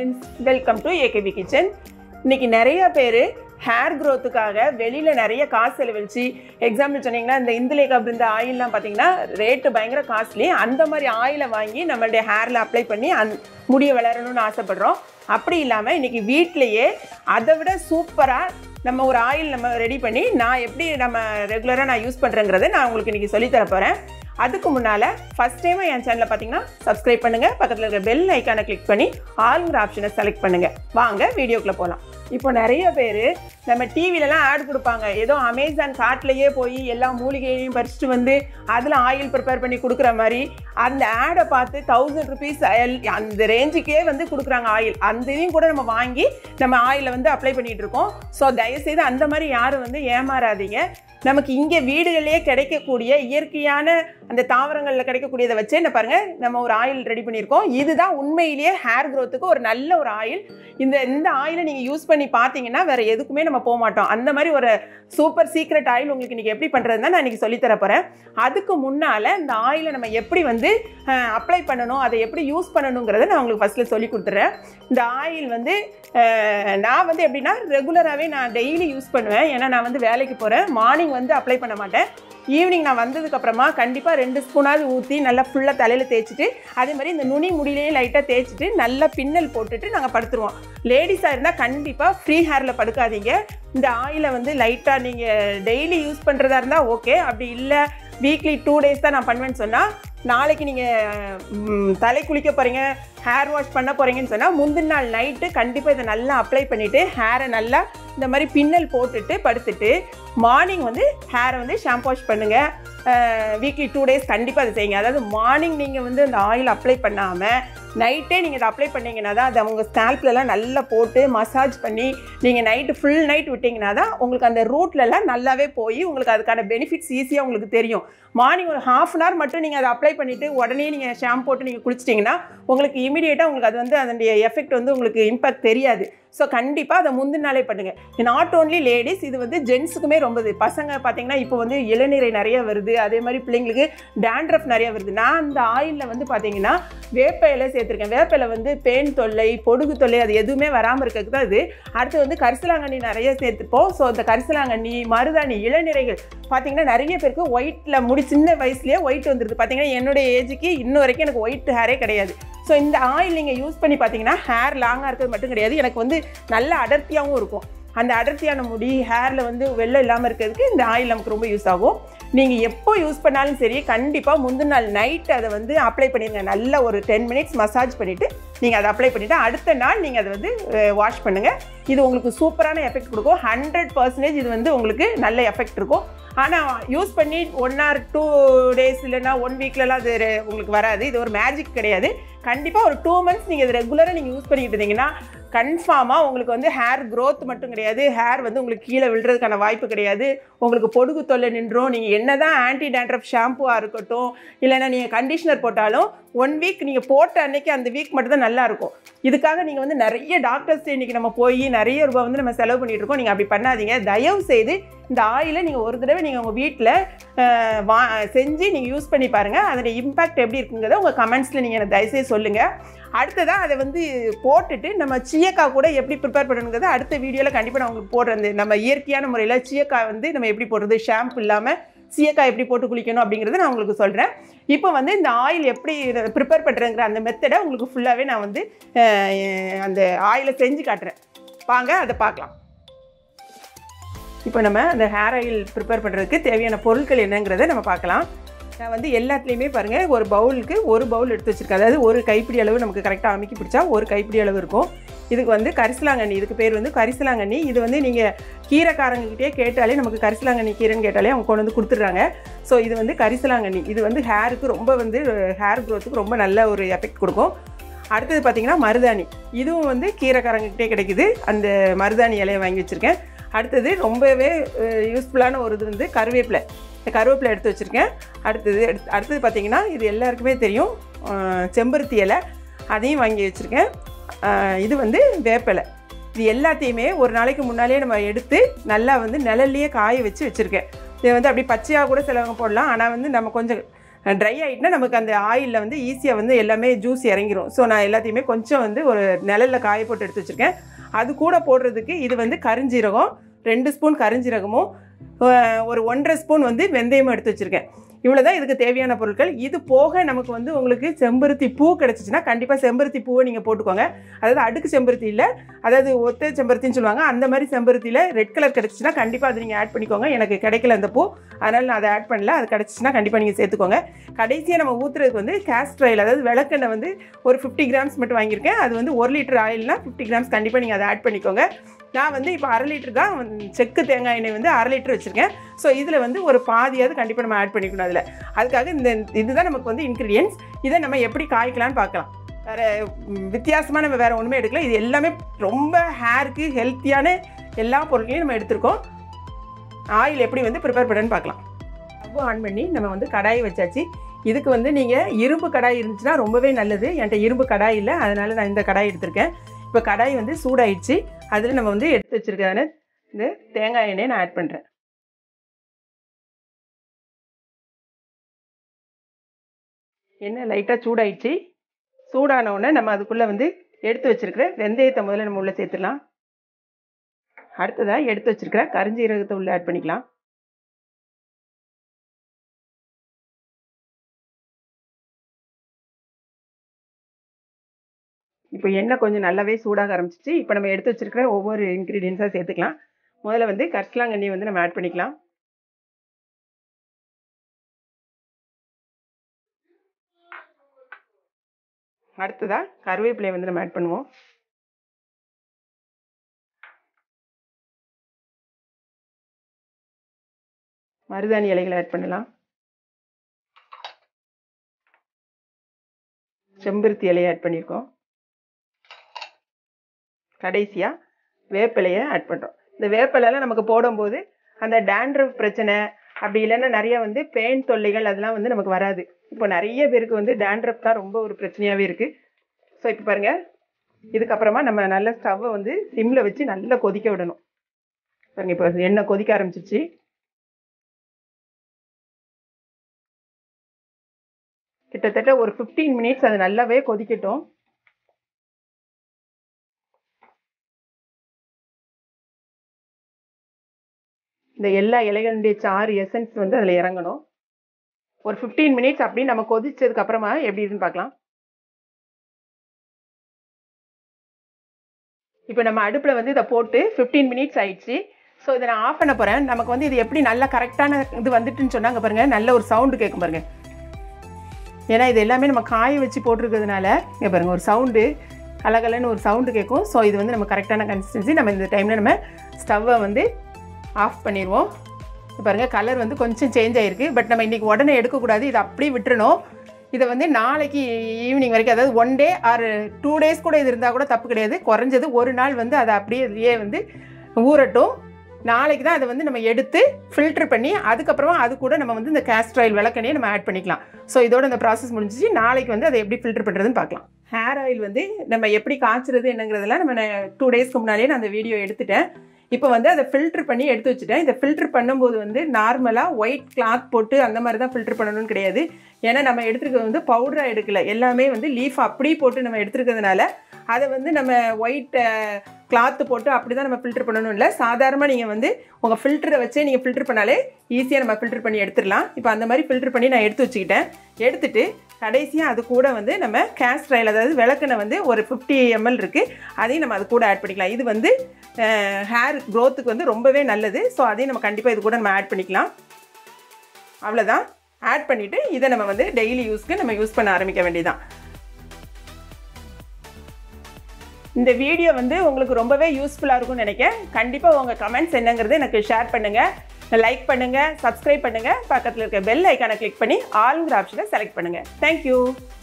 friends welcome to AKP kitchen இன்னைக்கு நிறைய பேர் ஹேர் க்ரோத்துக்காக வெளியில் நிறைய காசு செலவழிச்சு எக்ஸாம்பிள் சொன்னீங்கன்னா இந்த இந்துலேகா பிருந்த ஆயில்லாம் பார்த்தீங்கன்னா ரேட்டு பயங்கர காஸ்ட்லி அந்த மாதிரி ஆயிலை வாங்கி நம்மளுடைய ஹேரில் அப்ளை பண்ணி அந் முடிய வளரணும்னு ஆசைப்படுறோம் அப்படி இல்லாமல் இன்னைக்கு வீட்டிலையே அதை விட சூப்பராக நம்ம ஒரு ஆயில் நம்ம ரெடி பண்ணி நான் எப்படி நம்ம ரெகுலராக நான் யூஸ் பண்ணுறேங்கிறத நான் உங்களுக்கு இன்றைக்கி சொல்லித்தர போகிறேன் அதுக்கு முன்னால் ஃபஸ்ட் டைம் என் சேனலை பார்த்தீங்கன்னா சப்ஸ்கிரைப் பண்ணுங்கள் பக்கத்தில் இருக்கிற பெல் ஐக்கானை கிளிக் பண்ணி ஆளுங்கிற ஆப்ஷனை செலக்ட் பண்ணுங்கள் வாங்க வீடியோக்குள்ளே போகலாம் இப்போ நிறைய பேர் நம்ம டிவிலலாம் ஆட் கொடுப்பாங்க ஏதோ அமேசான் கார்ட்லேயே போய் எல்லா மூலிகையையும் பறிச்சுட்டு வந்து அதில் ஆயில் ப்ரிப்பேர் பண்ணி கொடுக்குற மாதிரி அந்த ஆடை பார்த்து தௌசண்ட் ருபீஸ் அந்த ரேஞ்சுக்கே வந்து கொடுக்குறாங்க ஆயில் அந்த இதையும் கூட நம்ம வாங்கி நம்ம ஆயிலை வந்து அப்ளை பண்ணிகிட்டு இருக்கோம் ஸோ தயவுசெய்து அந்த மாதிரி யாரும் வந்து ஏமாறாதீங்க நமக்கு இங்கே வீடுகளிலேயே கிடைக்கக்கூடிய இயற்கையான அந்த தாவரங்களில் கிடைக்கக்கூடியதை வச்சு என்ன பாருங்கள் நம்ம ஒரு ஆயில் ரெடி பண்ணியிருக்கோம் இதுதான் உண்மையிலேயே ஹேர் க்ரோத்துக்கு ஒரு நல்ல ஒரு ஆயில் இந்த இந்த ஆயிலை நீங்கள் யூஸ் பண்ணி பார்த்தீங்கன்னா வேறு எதுக்குமே நம்ம போக மாட்டோம் அந்த மாதிரி ஒரு சூப்பர் சீக்ரெட் ஆயில் உங்களுக்கு இன்றைக்கி எப்படி பண்ணுறதுன்னு நான் இன்றைக்கி சொல்லித்தர போகிறேன் அதுக்கு முன்னால் இந்த ஆயிலை நம்ம எப்படி வந்து அப்ளை பண்ணணும் அதை எப்படி யூஸ் பண்ணணுங்கிறத நான் உங்களுக்கு ஃபஸ்ட்டில் சொல்லி கொடுத்துட்றேன் இந்த ஆயில் வந்து அஹ், நான் வந்து எப்படின்னா ரெகுலராகவே நான் டெய்லி யூஸ் பண்ணுவேன் ஏன்னா நான் வந்து வேலைக்கு போகிறேன் மார்னிங் வந்து அப்ளை பண்ண மாட்டேன் ஈவினிங் நான் வந்ததுக்கப்புறமா கண்டிப்பாக ரெண்டு ஸ்பூனாவது ஊற்றி நல்லா ஃபுல்லாக தலையில் தேய்ச்சிட்டு அதே மாதிரி இந்த நுனி முடியிலையும் லைட்டாக தேய்ச்சிட்டு நல்லா பின்னல் போட்டுட்டு நாங்கள் படுத்துருவோம் லேடிஸாக இருந்தால் கண்டிப்பாக ஃப்ரீ ஹேரில் படுக்காதீங்க இந்த ஆயிலை வந்து லைட்டாக நீங்கள் டெய்லி யூஸ் பண்ணுறதா இருந்தால் ஓகே அப்படி இல்லை வீக்லி டூ டேஸ் தான் நான் பண்ணுவேன்னு சொன்னால் நாளைக்கு நீங்கள் தலை குளிக்க போகிறீங்க ஹேர் வாஷ் பண்ண போகிறீங்கன்னு சொன்னால் முந்தின நாள் நைட்டு கண்டிப்பாக இதை நல்லா அப்ளை பண்ணிவிட்டு ஹேரை நல்லா இந்த மாதிரி பின்னல் போட்டுட்டு படுத்துட்டு மார்னிங் வந்து ஹேரை வந்து ஷாம்பு வாஷ் பண்ணுங்கள் வீக்லி டூ டேஸ் கண்டிப்பாக அதை செய்யுங்க அதாவது மார்னிங் நீங்கள் வந்து அந்த ஆயில் அப்ளை பண்ணாமல் நைட்டே நீங்கள் இதை அப்ளை பண்ணீங்கன்னா தான் அதை உங்கள் ஸ்கேல்ப்லலாம் நல்லா போட்டு மசாஜ் பண்ணி நீங்கள் நைட்டு ஃபுல் நைட் விட்டிங்கன்னா தான் உங்களுக்கு அந்த ரூட்லலாம் நல்லாவே போய் உங்களுக்கு அதுக்கான பெனிஃபிட்ஸ் ஈஸியாக உங்களுக்கு தெரியும் மார்னிங் ஒரு ஹாஃப் அன் ஹவர் மட்டும் நீங்கள் அதை அப்ளை பண்ணிவிட்டு உடனே நீங்கள் ஷாம்பு போட்டு நீங்கள் குளிச்சிட்டிங்கன்னா உங்களுக்கு இமீடியட்டாக உங்களுக்கு அது வந்து அதனுடைய எஃபெக்ட் வந்து உங்களுக்கு இம்பாக்ட் தெரியாது ஸோ கண்டிப்பாக அதை முந்தின நாளே பண்ணுங்கள் நாட் ஓன்லி லேடிஸ் இது வந்து ஜென்ஸுக்குமே ரொம்ப இது பசங்க பார்த்தீங்கன்னா இப்போ வந்து இளநீரை நிறைய வருது அதே மாதிரி பிள்ளைங்களுக்கு டேண்ட்ரஃப் நிறைய வருது நான் அந்த ஆயிலில் வந்து பார்த்தீங்கன்னா வேப்ப இலை சேர்த்துருக்கேன் வேப்ப இலை வந்து பேன் தொல்லை பொடுகு தொல்லை அது எதுவுமே வராமல் இருக்கிறதுக்கு தான் இது அடுத்து வந்து கரிசலாங்கண்ணி நிறைய சேர்த்துப்போம் ஸோ அந்த கரிசலாங்கண்ணி மருதாணி இளநீரைகள் பார்த்தீங்கன்னா நிறைய பேருக்கு ஒயிட்டில் முடி சின்ன வயசுலேயே ஒயிட் வந்துருது பார்த்தீங்கன்னா என்னுடைய ஏஜுக்கு இன்ன வரைக்கும் எனக்கு ஒயிட் ஹேரே கிடையாது ஸோ இந்த ஆயில் நீங்கள் யூஸ் பண்ணி பார்த்தீங்கன்னா ஹேர் லாங்காக இருக்கிறது மட்டும் கிடையாது எனக்கு வந்து நல்ல அடர்த்தியாகவும் இருக்கும் அந்த அடர்த்தியான முடி ஹேரில் வந்து வெள்ளம் இல்லாமல் இருக்கிறதுக்கு இந்த ஆயில் நமக்கு ரொம்ப யூஸ் ஆகும் நீங்கள் எப்போ யூஸ் பண்ணாலும் சரி கண்டிப்பாக முந்தின நாள் நைட் அதை வந்து அப்ளை பண்ணிடுங்க நல்ல ஒரு டென் மினிட்ஸ் மசாஜ் பண்ணிவிட்டு நீங்கள் அதை அப்ளை பண்ணிவிட்டு அடுத்த நாள் நீங்கள் அதை வந்து வாஷ் பண்ணுங்கள் இது உங்களுக்கு சூப்பரான எஃபெக்ட் கொடுக்கும் ஹண்ட்ரட் பர்சன்டேஜ் இது வந்து உங்களுக்கு நல்ல எஃபெக்ட் இருக்கும் ஆனால் யூஸ் பண்ணி ஒன் ஆர் டூ டேஸ் இல்லைன்னா ஒன் வீக்லலாம் அது ரெ- உங்களுக்கு வராது இது ஒரு மேஜிக் கிடையாது கண்டிப்பாக ஒரு டூ மந்த்ஸ் நீங்கள் இது ரெகுலராக நீங்கள் யூஸ் பண்ணிக்கிட்டு இருந்தீங்கன்னா கன்ஃபார்மாக உங்களுக்கு வந்து ஹேர் growth மட்டும் கிடையாது ஹேர் வந்து உங்களுக்கு கீழே விழுறதுக்கான வாய்ப்பு கிடையாது உங்களுக்கு பொடுகு தொல்லை நின்றும் நீங்கள் என்ன தான் ஆன்டி டேண்ட்ரஃப் ஷாம்புவாக இருக்கட்டும் இல்லைன்னா நீங்கள் கண்டிஷனர் போட்டாலும் ஒன் வீக் நீங்கள் போட்ட அன்னைக்கு அந்த வீக் மட்டும் தான் நல்லா இருக்கும் இதுக்காக நீங்கள் வந்து நிறைய டாக்டர்ஸ் இன்றைக்கி நம்ம போய் நிறைய ரூபாய் வந்து நம்ம செலவு பண்ணிட்டு இருக்கோம் நீங்கள் அப்படி பண்ணாதீங்க தயவு செய்து இந்த ஆயிலை நீங்கள் ஒரு தடவை நீங்கள் உங்கள் வீட்டில் வா செஞ்சு நீங்கள் யூஸ் பண்ணி பாருங்கள் அதோட இம்பேக்ட் எப்படி இருக்குங்கிறத உங்கள் கமெண்ட்ஸில் நீங்கள் எனக்கு தயவுசெய்து சொல்லுங்கள் அடுத்ததாக அதை வந்து போட்டுட்டு நம்ம சீயக்காய் கூட எப்படி ப்ரிப்பேர் பண்ணணுங்கிறத அடுத்த வீடியோவில் கண்டிப்பாக நான் உங்களுக்கு போடுறேன் இந்த நம்ம இயற்கையான முறையில் சீயக்காய் வந்து நம்ம எப்படி போடுறது ஷாம்பு இல்லாமல் சீயக்காய் எப்படி போட்டு குளிக்கணும் அப்படிங்கிறத நான் உங்களுக்கு சொல்கிறேன் இப்போ வந்து இந்த ஆயில் எப்படி ப்ரிப்பேர் பண்ணுறேங்கிற அந்த மெத்தடை உங்களுக்கு ஃபுல்லாகவே நான் வந்து அஹ், அந்த ஆயிலை செஞ்சு காட்டுறேன் வாங்க அதை பார்க்கலாம் இப்போ நம்ம அந்த ஹேர் ஆயில் ப்ரிப்பேர் பண்ணுறதுக்கு தேவையான பொருட்கள் என்னங்கிறத நம்ம பார்க்கலாம் நான் வந்து எல்லாத்துலேயுமே பாருங்கள் ஒரு பவுலுக்கு ஒரு பவுல் எடுத்து வச்சுருக்கேன் அதாவது ஒரு கைப்பிடி அளவு நமக்கு கரெக்டாக அமைக்கி பிடிச்சா ஒரு கைப்பிடி அளவு இருக்கும் இதுக்கு வந்து கரிசலாங்கண்ணி இதுக்கு பேர் வந்து கரிசலாங்கண்ணி இது வந்து நீங்கள் கீரைக்காரங்ககிட்டே கேட்டாலே நமக்கு கரிசலாங்கண்ணி கீரைன்னு கேட்டாலே அவங்க கொண்டு வந்து கொடுத்துட்றாங்க ஸோ இது வந்து கரிசலாங்கண்ணி இது வந்து ஹேருக்கு ரொம்ப வந்து ஹேர் க்ரோத்துக்கு ரொம்ப நல்ல ஒரு எஃபெக்ட் கொடுக்கும் அடுத்தது பார்த்தீங்கன்னா மருதாணி இதுவும் வந்து கீரைக்காரங்ககிட்டே கிடைக்குது அந்த மருதாணி இலையை வாங்கி வச்சுருக்கேன் அடுத்தது ரொம்பவே யூஸ்ஃபுல்லான ஒரு இது வந்து கருவேப்பிலை இந்த கருவேப்பிலை எடுத்து வச்சுருக்கேன் அடுத்தது எடுத்து அடுத்தது பார்த்தீங்கன்னா இது எல்லாருக்குமே தெரியும் அஹ், செம்பருத்தி இலை அதையும் வாங்கி வச்சுருக்கேன் அஹ், இது வந்து வேப்பிலை இது எல்லாத்தையுமே ஒரு நாளைக்கு முன்னாலே நம்ம எடுத்து நல்லா வந்து நிழல்லையே காய வச்சு வச்சுருக்கேன் இதை வந்து அப்படி பச்சையாக கூட சிலவங்க போடலாம் ஆனால் வந்து நம்ம கொஞ்சம் ட்ரை ஆகிட்டுனா நமக்கு அந்த ஆயிலில் வந்து ஈஸியாக வந்து எல்லாமே ஜூஸ் இறங்கிரும் ஸோ நான் எல்லாத்தையுமே கொஞ்சம் வந்து ஒரு நிழலில் காய போட்டு எடுத்து வச்சுருக்கேன் அது கூட போடுறதுக்கு இது வந்து கருஞ்சீரகம் ரெண்டு ஸ்பூன் கருஞ்சீரகமும் அஹ், ஒரு ஒன்றரை ஸ்பூன் வந்து வெந்தயமும் எடுத்து வச்சுருக்கேன் இவ்வளோ தான் இதுக்கு தேவையான பொருட்கள் இது போக நமக்கு வந்து உங்களுக்கு செம்பருத்தி பூ கிடச்சிச்சின்னா கண்டிப்பாக செம்பருத்தி பூவை நீங்கள் போட்டுக்கோங்க அதாவது அடுக்கு செம்பருத்தி இல்லை அதாவது ஒத்த செம்பருத்தின்னு சொல்லுவாங்க அந்த மாதிரி செம்பருத்தியில் ரெட் கலர் கிடச்சிச்சின்னா கண்டிப்பாக அதை நீங்கள் ஆட் பண்ணிக்கோங்க எனக்கு கிடைக்கல அந்த பூ அதனால் நான் அதை ஆட் பண்ணல அது கிடச்சிச்சின்னா கண்டிப்பாக நீங்கள் சேர்த்துக்கோங்க கடைசியாக நம்ம ஊற்றுறதுக்கு வந்து கேஸ்டர் ஆயில் அதாவது விளக்கெண்ணெய் வந்து ஒரு ஃபிஃப்டி கிராம்ஸ் மட்டும் வாங்கியிருக்கேன் அது வந்து ஒரு லிட்டர் ஆயில்னா ஃபிஃப்டி கிராம்ஸ் கண்டிப்பாக நீங்கள் அதை ஆட் பண்ணிக்கோங்க நான் வந்து இப்போ அரை லிட்டர் தான் வந்து செக்கு தேங்காய் எண்ணெய் வந்து அரை லிட்டர் வச்சுருக்கேன் ஸோ இதில் வந்து ஒரு பாதியாவது கண்டிப்பாக நம்ம ஆட் பண்ணிக்கணும் அதில் அதுக்காக இந்த இதுதான் நமக்கு வந்து இன்க்ரீடியன்ஸ் இதை நம்ம எப்படி காய்க்கலாம்னு பார்க்கலாம் வேறு வித்தியாசமாக நம்ம வேறு ஒன்றுமே எடுக்கல இது எல்லாமே ரொம்ப ஹேருக்கு ஹெல்த்தியான எல்லா பொருட்களையும் நம்ம எடுத்திருக்கோம் ஆயில் எப்படி வந்து ப்ரிப்பேர் பண்ணுன்னு பார்க்கலாம் ஸ்டவ் ஆன் பண்ணி நம்ம வந்து கடாயை வச்சாச்சு இதுக்கு வந்து நீங்கள் இரும்பு கடாய் இருந்துச்சுன்னா ரொம்பவே நல்லது என்கிட்ட இரும்பு கடாய் இல்லை அதனால் நான் இந்த கடாய் எடுத்திருக்கேன் இப்போ கடாய் வந்து சூடாயிடுச்சு அதில் நம்ம வந்து எடுத்து வச்சிருக்கான இந்த தேங்காய் எண்ணெயை நான் ஆட் பண்ணுறேன் எண்ணெய் லைட்டாக சூடாயிடுச்சு சூடான உடனே நம்ம அதுக்குள்ளே வந்து எடுத்து வச்சிருக்கிற வெந்தயத்தை முதல்ல நம்ம உள்ளே சேர்த்துடலாம் அடுத்ததாக எடுத்து வச்சிருக்கிற கரிஞ்சீரகத்தை உள்ளே ஆட் பண்ணிக்கலாம் இப்போ எண்ணெய் கொஞ்சம் நல்லாவே சூடாக ஆரம்பிச்சிச்சு இப்போ நம்ம எடுத்து வச்சிருக்கிற ஒவ்வொரு இன்க்ரீடியன்ஸாக சேர்த்துக்கலாம் முதல்ல வந்து கரிசலாங்கண்ணி வந்து நம்ம ஆட் பண்ணிக்கலாம் அடுத்ததாக கருவேப்பிலையை வந்து நம்ம ஆட் பண்ணுவோம் மருதாணி இலைகளை ஆட் பண்ணலாம் செம்பருத்தி இலையை ஆட் பண்ணியிருக்கோம் கடைசியாக வேப்பிலையை ஆட் பண்ணுறோம் இந்த வேப்பிலைலாம் நமக்கு போடும்போது அந்த டேண்ட்ரஃப் பிரச்சனை அப்படி இல்லைன்னா நிறைய வந்து பெயின் தொல்லைகள் அதெல்லாம் வந்து நமக்கு வராது இப்போ நிறைய பேருக்கு வந்து டேண்ட்ரஃப் தான் ரொம்ப ஒரு பிரச்சனையாகவே இருக்குது ஸோ இப்போ பாருங்கள் இதுக்கப்புறமா நம்ம நல்ல ஸ்டவ்வை வந்து சிம்மில் வச்சு நல்லா கொதிக்க விடணும் பாருங்க இப்போ எண்ணெய் கொதிக்க ஆரம்பிச்சிச்சு கிட்டத்தட்ட ஒரு ஃபிஃப்டீன் மினிட்ஸ் அது நல்லாவே கொதிக்கட்டும் இந்த எல்லா இலைகளுடைய சாறு எசன்ஸ் வந்து அதில் இறங்கணும் ஒரு ஃபிஃப்டீன் மினிட்ஸ் அப்படி நம்ம கொதிச்சதுக்கு அப்புறமா எப்படி இருக்குன்னு பார்க்கலாம் இப்போ நம்ம அடுப்பில் வந்து இதை போட்டு ஃபிஃப்டீன் மினிட்ஸ் ஆயிடுச்சு ஸோ இதை நான் ஆஃப் பண்ண போகிறேன் நமக்கு வந்து இது எப்படி நல்ல கரெக்டான இது வந்துட்டுன்னு சொன்னாங்க பாருங்க நல்ல ஒரு சவுண்டு கேட்கும் பாருங்க ஏன்னா இது எல்லாமே நம்ம காய வச்சு போட்டிருக்கிறதுனால இங்கே பாருங்க ஒரு சவுண்டு கலகலன்னு ஒரு சவுண்டு கேட்கும் ஸோ இது வந்து நம்ம கரெக்டான கன்சிஸ்டன்சி நம்ம இந்த டைமில் நம்ம ஸ்டவ்வை வந்து ஆஃப் பண்ணிடுவோம் இப்போ பாருங்கள் கலர் வந்து கொஞ்சம் சேஞ்ச் ஆகிருக்கு பட் நம்ம இன்றைக்கி உடனே எடுக்கக்கூடாது இதை அப்படியே விட்டுறணும் இதை வந்து நாளைக்கு ஈவினிங் வரைக்கும் அதாவது one day or two days கூட இது இருந்தால் கூட தப்பு கிடையாது குறைஞ்சது ஒரு நாள் வந்து அதை அப்படியே இதுலேயே வந்து ஊறட்டும் நாளைக்கு தான் அதை வந்து நம்ம எடுத்து ஃபில்டர் பண்ணி அதுக்கப்புறமா அது கூட நம்ம வந்து இந்த கேஸ்டர் ஆயில் விளக்கணையை நம்ம ஆட் பண்ணிக்கலாம் ஸோ இதோட இந்த ப்ராசஸ் முடிஞ்சிச்சு நாளைக்கு வந்து அதை எப்படி ஃபில்டர் பண்ணுறதுன்னு பார்க்கலாம் ஹேர் ஆயில் வந்து நம்ம எப்படி காய்ச்சறது என்னங்கிறதெல்லாம் நம்ம டூ டேஸ்க்கு முன்னாடியே நான் அந்த வீடியோ எடுத்துட்டேன் இப்போ வந்து அதை ஃபில்டர் பண்ணி எடுத்து வச்சுட்டேன் இதை ஃபில்டர் பண்ணும்போது வந்து நார்மலாக ஒயிட் கிளாத் போட்டு அந்த மாதிரி தான் ஃபில்டர் பண்ணணும்னு கிடையாது ஏன்னா நம்ம எடுத்துருக்கிறது வந்து பவுடராக எடுக்கல எல்லாமே வந்து லீஃப் அப்படி போட்டு நம்ம எடுத்துருக்கிறதுனால அதை வந்து நம்ம ஒயிட் கிளாத்து போட்டு அப்படி தான் நம்ம ஃபில்டர் பண்ணணும் இல்லை சாதாரணமாக நீங்கள் வந்து உங்கள் ஃபில்டரை வச்சே நீங்கள் ஃபில்டர் பண்ணாலே ஈஸியாக நம்ம ஃபில்டர் பண்ணி எடுத்துடலாம் இப்போ அந்த மாதிரி ஃபில்டர் பண்ணி நான் எடுத்து வச்சுக்கிட்டேன் எடுத்துட்டு கடைசியாக அது கூட வந்து நம்ம கேஸ்டர் ஆயில் அதாவது விளக்கெண்ணெய் வந்து ஒரு ஃபிஃப்டி எம்எல் இருக்குது அதையும் நம்ம அது கூட ஆட் பண்ணிக்கலாம் இது வந்து ஹேர் க்ரோத்துக்கு வந்து ரொம்பவே நல்லது ஸோ அதையும் நம்ம கண்டிப்பாக இது கூட நம்ம ஆட் பண்ணிக்கலாம் அவ்வளோதான் ஆட் பண்ணிவிட்டு இதை நம்ம வந்து டெய்லி யூஸ்க்கு நம்ம யூஸ் பண்ண ஆரம்பிக்க வேண்டியதான் இந்த வீடியோ வந்து உங்களுக்கு ரொம்பவே யூஸ்ஃபுல்லாக இருக்கும்னு நினைக்கிறேன் கண்டிப்பாக உங்கள் கமெண்ட்ஸ் என்னங்கிறது எனக்கு ஷேர் பண்ணுங்கள் லைக் பண்ணுங்கள் சப்ஸ்கிரைப் பண்ணுங்கள் பக்கத்தில் இருக்க பெல் ஐக்கானை கிளிக் பண்ணி ஆளுங்கிற ஆப்ஷனை செலக்ட் பண்ணுங்கள் தேங்க்யூ